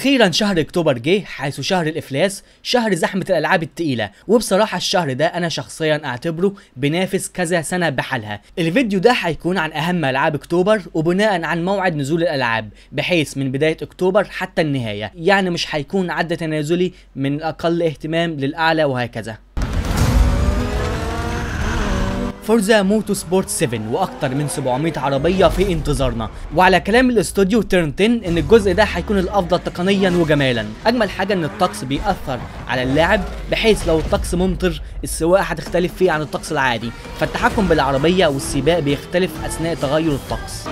واخيرا شهر اكتوبر جه حيث شهر الافلاس شهر زحمه الالعاب التقيله وبصراحه الشهر ده انا شخصيا اعتبره بينافس كذا سنه بحالها الفيديو ده هيكون عن اهم العاب اكتوبر وبناء عن موعد نزول الالعاب بحيث من بدايه اكتوبر حتى النهايه يعني مش هيكون عد تنازلي من الاقل اهتمام للاعلى وهكذا فورزا موتو سبورت 7 واكتر من 700 عربيه في انتظارنا وعلى كلام الاستوديو تيرن 10 ان الجزء ده هيكون الافضل تقنيا وجمالا اجمل حاجه ان الطقس بيأثر على اللاعب بحيث لو الطقس ممطر السواقه هتختلف فيه عن الطقس العادي فالتحكم بالعربيه والسباق بيختلف اثناء تغير الطقس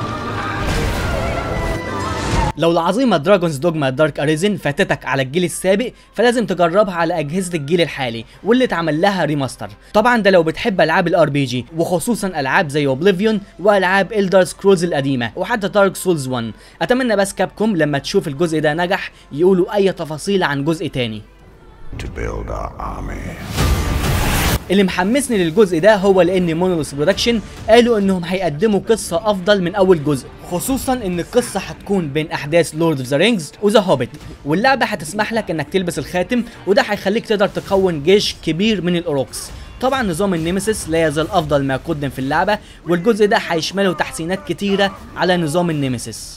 لو العظيمة دراجونز دوجما دارك اريزن فاتتك على الجيل السابق فلازم تجربها على اجهزة الجيل الحالي واللي اتعمل لها ريماستر طبعا ده لو بتحب العاب الار بي جي وخصوصا العاب زي اوبليفيون والعاب الدر سكرولز القديمة وحتى دارك سولز 1 اتمنى بس كابكوم لما تشوف الجزء ده نجح يقولوا اي تفاصيل عن جزء تاني to build our army. اللي محمسني للجزء ده هو لان مونولوس برودكشن قالوا انهم هيقدموا قصه افضل من اول جزء خصوصا ان القصه هتكون بين احداث لورد اوف ذا رينجز وذا هوبيت واللعبه هتسمح لك انك تلبس الخاتم وده هيخليك تقدر تكون جيش كبير من الاوروكس طبعا نظام النيمسيس لا يزال افضل ما قدم في اللعبه والجزء ده هيشمله تحسينات كتيره على نظام النيمسيس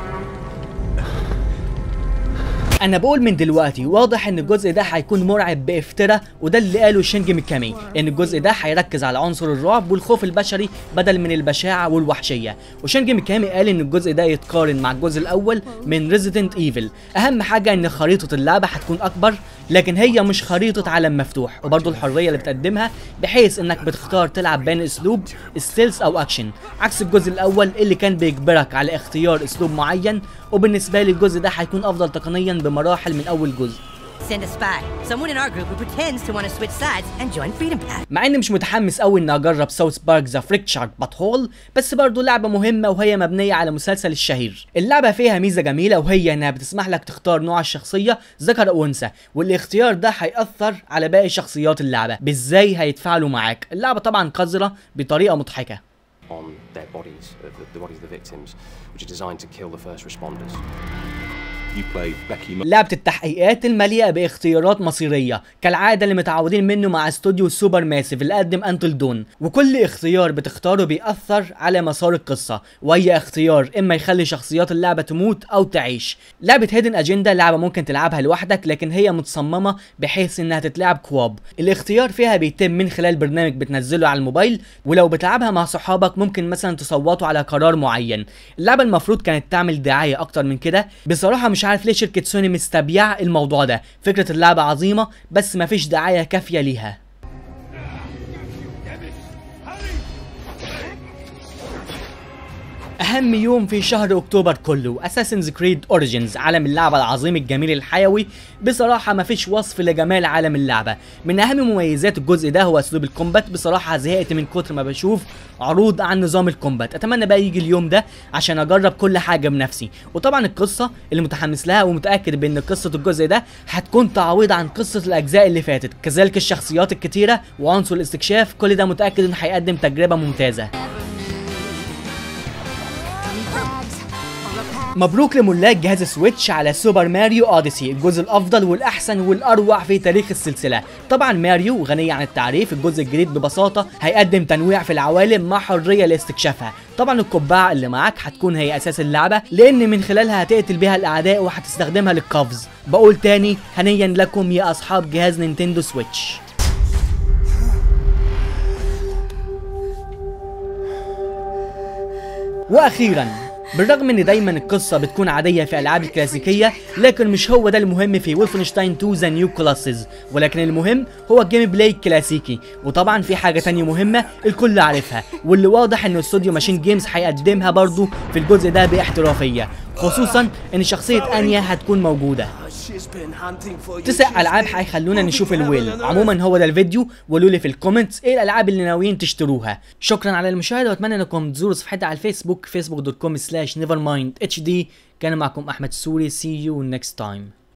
انا بقول من دلوقتي واضح ان الجزء ده هيكون مرعب بافتراء وده اللي قاله شينجي ميكامي ان الجزء ده هيركز على عنصر الرعب والخوف البشري بدل من البشاعه والوحشيه وشينجي ميكامي قال ان الجزء ده يتقارن مع الجزء الاول من ريزيدنت ايفل اهم حاجه ان خريطه اللعبه هتكون اكبر لكن هي مش خريطه عالم مفتوح وبرضه الحريه اللي بتقدمها بحيث انك بتختار تلعب بين اسلوب ستيلز او اكشن عكس الجزء الاول اللي كان بيجبرك على اختيار اسلوب معين وبالنسبه لي الجزء ده هيكون افضل تقنيا بمراحل من اول جزء Send a spy, someone in our group who pretends to want to switch sides and join Freedom Pack. مع اني مش متحمس قوي اني اجرب ساوث بارك ذا فريكشارد بات هول بس برضه لعبه مهمه وهي مبنيه على مسلسل الشهير اللعبه فيها ميزه جميله وهي انها بتسمح لك تختار نوع الشخصيه ذكر او انثى والاختيار ده هيأثر على باقي شخصيات اللعبه بازاي هيتفاعلوا معاك اللعبه طبعا قذره بطريقه مضحكه on their bodies, uh, the, the bodies of the victims, which are designed to kill the first responders. You play Becky Mo- لعبة التحقيقات المليئة باختيارات مصيرية كالعادة اللي متعودين منه مع استوديو سوبر ماسيف اللي قدم انتل دون وكل اختيار بتختاره بيأثر على مسار القصة وأي اختيار إما يخلي شخصيات اللعبة تموت أو تعيش لعبة هيدن أجندة لعبة ممكن تلعبها لوحدك لكن هي متصممة بحيث إنها تتلعب كواب الاختيار فيها بيتم من خلال برنامج بتنزله على الموبايل ولو بتلعبها مع صحابك ممكن مثلا تصوتوا على قرار معين اللعبة المفروض كانت تعمل دعاية أكتر من كده بصراحة مش عارف ليه شركة سوني مستبيعة الموضوع ده فكرة اللعبة عظيمة بس مفيش دعاية كافية ليها اهم يوم في شهر اكتوبر كله اساسنز كريد اوريجينز عالم اللعبه العظيم الجميل الحيوي بصراحه مفيش وصف لجمال عالم اللعبه من اهم مميزات الجزء ده هو اسلوب الكومبات بصراحه زهقت من كتر ما بشوف عروض عن نظام الكومبات اتمنى بقى يجي اليوم ده عشان اجرب كل حاجه بنفسي وطبعا القصه اللي متحمس لها ومتاكد بان قصه الجزء ده هتكون تعويض عن قصه الاجزاء اللي فاتت كذلك الشخصيات الكتيره وعنصر الاستكشاف كل ده متاكد انه هيقدم تجربه ممتازه مبروك لملاك جهاز سويتش على سوبر ماريو اوديسي الجزء الافضل والاحسن والاروع في تاريخ السلسله طبعا ماريو غني عن التعريف الجزء الجديد ببساطه هيقدم تنويع في العوالم مع حريه لاستكشافها طبعا القبعه اللي معاك هتكون هي اساس اللعبه لان من خلالها هتقتل بيها الاعداء وهتستخدمها للقفز بقول تاني هنيا لكم يا اصحاب جهاز نينتندو سويتش واخيرا بالرغم ان دايما القصه بتكون عاديه في الالعاب الكلاسيكيه لكن مش هو ده المهم في وولفنشتاين 2 ذا نيو كلاسز ولكن المهم هو الجيم بلاي الكلاسيكي وطبعا في حاجه تانية مهمه الكل عارفها واللي واضح ان استوديو ماشين جيمز هيقدمها برضو في الجزء ده باحترافيه خصوصا ان شخصيه انيا هتكون موجوده تسع العاب هيخلونا نشوف الويل عموما هو ده الفيديو وقولوا لي في الكومنتس ايه الالعاب اللي ناويين تشتروها شكرا على المشاهده واتمنى انكم تزوروا صفحتي على الفيسبوك facebook.com slash nevermind hd كان معكم احمد سوري see you next time